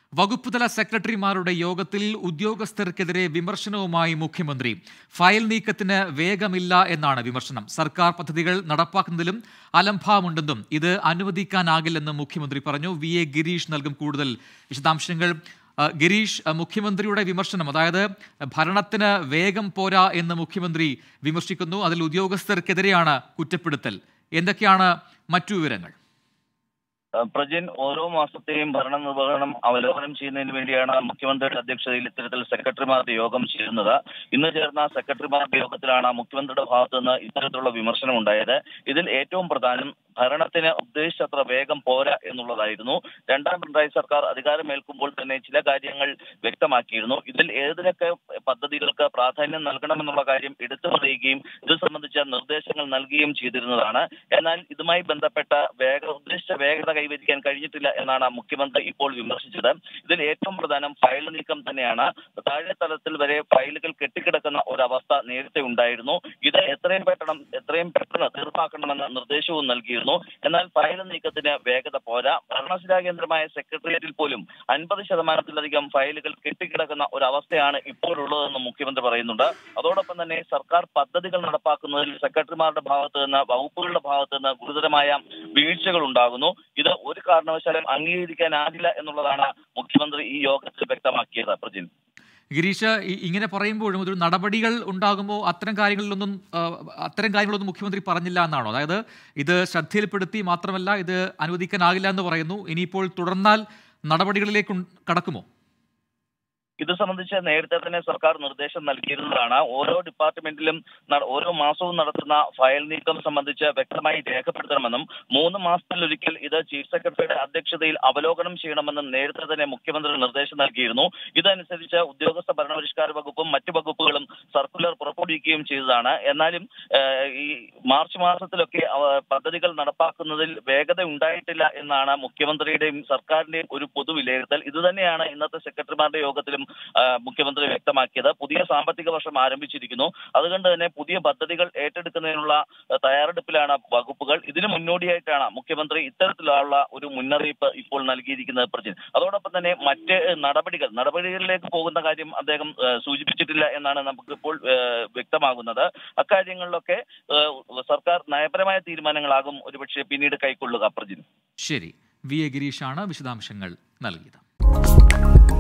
വകുപ്പുതല സെക്രട്ടറിമാരുടെ യോഗത്തിൽ ഉദ്യോഗസ്ഥർക്കെതിരെ വിമർശനവുമായി മുഖ്യമന്ത്രി ഫയൽ നീക്കത്തിന് വേഗമില്ല എന്നാണ് വിമർശനം സർക്കാർ പദ്ധതികൾ നടപ്പാക്കുന്നതിലും അലംഭാവമുണ്ടെന്നും ഇത് അനുവദിക്കാനാകില്ലെന്നും മുഖ്യമന്ത്രി പറഞ്ഞു വി എ ഗിരീഷ് നൽകും കൂടുതൽ വിശദാംശങ്ങൾ ആ, ഗിരീഷ് ആ, മുഖ്യമന്ത്രിയുടെ വിമർശനം അതായത് ഭരണത്തിന് വേഗം പോരാ എന്ന് മുഖ്യമന്ത്രി വിമർശിക്കുന്നു അതിൽ ഉദ്യോഗസ്ഥർക്കെതിരെയാണ് കുറ്റപ്പെടുത്തൽ എന്തൊക്കെയാണ് മറ്റു വിവരങ്ങൾ ഏഹ് പ്രജിൻ ഓരോ മാസത്തെയും ഭരണ നിർവഹണം അവലോകനം ചെയ്യുന്നതിന് വേണ്ടിയാണ് മുഖ്യമന്ത്രിയുടെ അധ്യക്ഷതയിൽ ഇത്തരത്തിൽ സെക്രട്ടറിമാരുടെ യോഗം ചേരുന്നത് ഇന്ന് ചേർന്ന സെക്രട്ടറിമാരുടെ യോഗത്തിലാണ് മുഖ്യമന്ത്രിയുടെ ഭാഗത്തു നിന്ന് ഇത്തരത്തിലുള്ള വിമർശനം ഉണ്ടായത് ഇതിൽ ഏറ്റവും പ്രധാനം ഭരണത്തിന് ഉദ്ദേശിച്ചത്ര വേഗം പോരാ എന്നുള്ളതായിരുന്നു രണ്ടാം പിണറായി സർക്കാർ അധികാരമേൽക്കുമ്പോൾ തന്നെ ചില കാര്യങ്ങൾ വ്യക്തമാക്കിയിരുന്നു ഇതിൽ ഏതിനൊക്കെ പദ്ധതികൾക്ക് പ്രാധാന്യം നൽകണമെന്നുള്ള കാര്യം എടുത്തു പറയുകയും ഇത് സംബന്ധിച്ച നിർദ്ദേശങ്ങൾ നൽകുകയും ചെയ്തിരുന്നതാണ് എന്നാൽ ഇതുമായി ബന്ധപ്പെട്ട വേഗ ഉദ്ദേശിച്ച വേഗത കൈവരിക്കാൻ കഴിഞ്ഞിട്ടില്ല എന്നാണ് മുഖ്യമന്ത്രി ഇപ്പോൾ വിമർശിച്ചത് ഇതിൽ ഏറ്റവും പ്രധാനം ഫയൽ നീക്കം തന്നെയാണ് താഴെ തലത്തിൽ വരെ ഫയലുകൾ കെട്ടിക്കിടക്കുന്ന ഒരവസ്ഥ നേരത്തെ ഉണ്ടായിരുന്നു ഇത് എത്രയും പെട്ടെന്ന് എത്രയും പെട്ടെന്ന് തീർപ്പാക്കണമെന്ന നിർദ്ദേശവും നൽകിയിരുന്നു എന്നാൽ ഫയൽ നീക്കത്തിന് വേഗത പോരാ ഭരണസിരാ കേന്ദ്രമായ സെക്രട്ടേറിയറ്റിൽ പോലും അൻപത് ശതമാനത്തിലധികം ഫയലുകൾ കെട്ടിക്കിടക്കുന്ന ഒരവസ്ഥയാണ് ഇപ്പോഴുള്ളതെന്ന് മുഖ്യമന്ത്രി പറയുന്നുണ്ട് അതോടൊപ്പം തന്നെ സർക്കാർ പദ്ധതികൾ നടപ്പാക്കുന്നതിൽ സെക്രട്ടറിമാരുടെ ഭാഗത്ത് നിന്ന് വകുപ്പുകളുടെ ഭാഗത്ത് നിന്ന് ഗുരുതരമായ വീഴ്ചകൾ ഉണ്ടാകുന്നു ഇത് ഒരു കാരണവശാലും അംഗീകരിക്കാനാകില്ല എന്നുള്ളതാണ് മുഖ്യമന്ത്രി ഈ യോഗത്തിൽ വ്യക്തമാക്കിയത് പ്രജിൻ ഗിരീഷ് ഇ- ഇങ്ങനെ പറയുമ്പോഴും ഒരു നടപടികൾ ഉണ്ടാകുമോ അത്തരം കാര്യങ്ങളിലൊന്നും ആ, അത്തരം കാര്യങ്ങളൊന്നും മുഖ്യമന്ത്രി പറഞ്ഞില്ല എന്നാണോ അതായത് ഇത് ശ്രദ്ധയിൽപ്പെടുത്തി മാത്രമല്ല ഇത് അനുവദിക്കാനാകില്ല എന്ന് പറയുന്നു ഇനിയിപ്പോൾ തുടർന്നാൽ നടപടികളിലേക്ക് ഉൺ- കടക്കുമോ ഇത് സംബന്ധിച്ച് നേരത്തെ തന്നെ സർക്കാർ നിർദ്ദേശം നൽകിയിരുന്നതാണ് ഓരോ ഡിപ്പാർട്ട്മെന്റിലും ന- ഓരോ മാസവും നടത്തുന്ന ഫയൽ നീക്കം സംബന്ധിച്ച് വ്യക്തമായി രേഖപ്പെടുത്തണമെന്നും മൂന്ന് മാസത്തിലൊരിക്കൽ ഇത് ചീഫ് സെക്രട്ടറിയുടെ അധ്യക്ഷതയിൽ അവലോകനം ചെയ്യണമെന്നും നേരത്തെ തന്നെ മുഖ്യമന്ത്രി നിർദ്ദേശം നൽകിയിരുന്നു ഇതനുസരിച്ച് ഉദ്യോഗസ്ഥ ഭരണപരിഷ്കാര വകുപ്പും മറ്റു വകുപ്പുകളും സർക്കുലർ പുറപ്പെടുവിക്കുകയും ചെയ്തതാണ് എന്നാലും ഏഹ്, ഈ മാർച്ച് മാസത്തിലൊക്കെ അവ- പദ്ധതികൾ നടപ്പാക്കുന്നതിൽ വേഗത ഉണ്ടായിട്ടില്ല എന്നാണ് മുഖ്യമന്ത്രിയുടെയും സർക്കാരിന്റെയും ഒരു പൊതു വിലയിരുത്തൽ ഇത് തന്നെയാണ് ഇന്നത്തെ സെക്രട്ടറിമാരുടെ യോഗത്തിലും ആ, മുഖ്യമന്ത്രി വ്യക്തമാക്കിയത് പുതിയ സാമ്പത്തിക വർഷം ആരംഭിച്ചിരിക്കുന്നു അതുകൊണ്ട് തന്നെ പുതിയ പദ്ധതികൾ ഏറ്റെടുക്കുന്നതിനുള്ള ആ, തയ്യാറെടുപ്പിലാണ് വകുപ്പുകൾ ഇതിന് മുന്നോടിയായിട്ടാണ് മുഖ്യമന്ത്രി ഇത്തരത്തിലുള്ള ഒരു മുന്നറിയിപ്പ് ഇപ്പോൾ നൽകിയിരിക്കുന്നത് പ്രജിൻ അതോടൊപ്പം തന്നെ മറ്റ് നടപടികൾ നടപടികളിലേക്ക് പോകുന്ന കാര്യം അദ്ദേഹം ആ, സൂചിപ്പിച്ചിട്ടില്ല എന്നാണ് നമുക്കിപ്പോൾ ആ, വ്യക്തമാകുന്നത് അക്കാര്യങ്ങളിലൊക്കെ ആ, സർക്കാർ നയപരമായ തീരുമാനങ്ങളാകും ഒരുപക്ഷെ പിന്നീട് കൈക്കൊള്ളുക പ്രജിൻ ശരി വി എ ഗിരീഷാണ് വിശദാംശങ്ങൾ നൽകിയത്